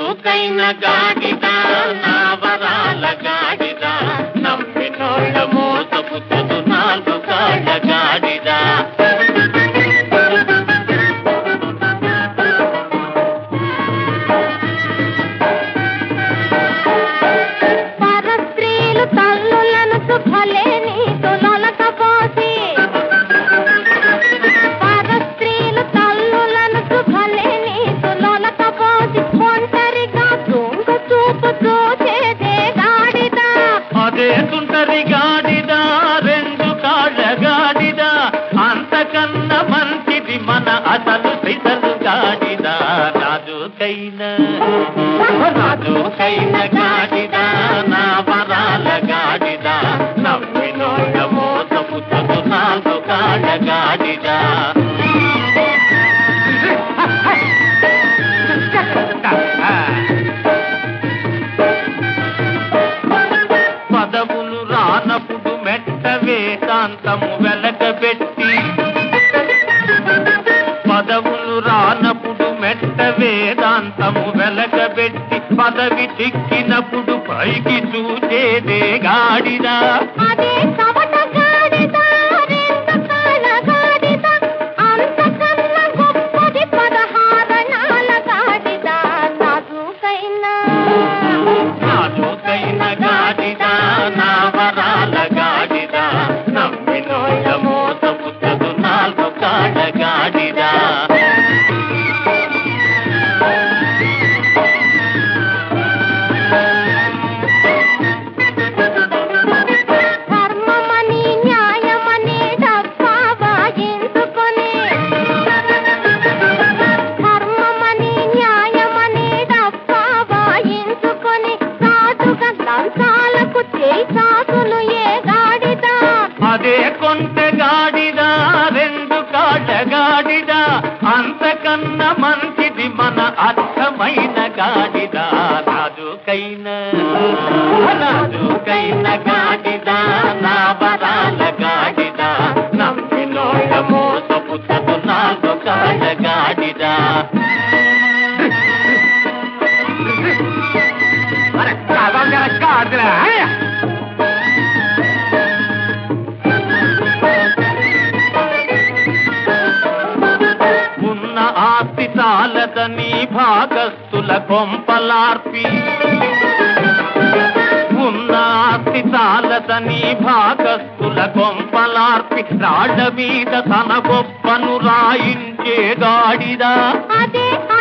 నాజుకైన గాడిద నా వరాల గాడిద నమ్మినోళ్ళ మోసపుచ్చదు నాలుగు కాళ్ళ గాడిద పరస్త్రీలు తల్లులను శుభలే నీకు లొలకపోసి పరస్త్రీలు తల్లులను శుభలే నీకు లొలకపోసి ఒంటరిగా దొంగ చూపు చూచేదే గాడిద అదే తుంటరి గాడిద రెండు కాళ్ళ గాడిద అంతకన్నా మంచిది మన అసలు సిసలు గాడిద నాజుకైన నాజుకైన గాడిద నా వరాల గాడిద నమ్మినోళ్ళ మోసపుచ్చదు నాలుగు కాళ్ళ గాడిద పదవులు రానప్పుడు మెట్ట వేదాంతము వెలకబెట్టి పదవులు రానప్పుడు మెట్ట వేదాంతము వెలకబెట్టి పదవి చిక్కినప్పుడు పైకి చూచేదే గాడిదా అదే కవట గాడిద రెండు కాళ్ళ గాడిద అంతకన్నా గొప్పది పదహారణాల గాడిద నాజుకైన నాజుకైన గాడిద నా వరాల గాడిద నమ్మినోళ్ళ మోసపుచ్చదు నాలుగు కాళ్ళ గాడిద ధర్మమని న్యాయమని డబ్బా వాయించుకొని ధర్మమని న్యాయమని డబ్బా వాయించుకొని సాధుగా లంచాలకు చేయి చాకులు ఏ గాడిద అదే కొంట గాడిద రెండు కాళ్ళ గాడిద అంతకన్నా మంచిది మన అర్థమైన గాడిద నాజుకైన నాజుకైన గాడిద నా వరాల గాడిద నమ్మినోళ్ళ మోసపుచ్చదు నాలుగు కాళ్ళ గాడిద ఉన్న ఆస్తి చాలదని భాగస్థుల కొంపలార్పి ఉన్న ఆస్తి చాలదని భాగస్థుల కొంపలార్పి రాళ్ల మీద తన గొప్పను రాయించే గాడిదా అదే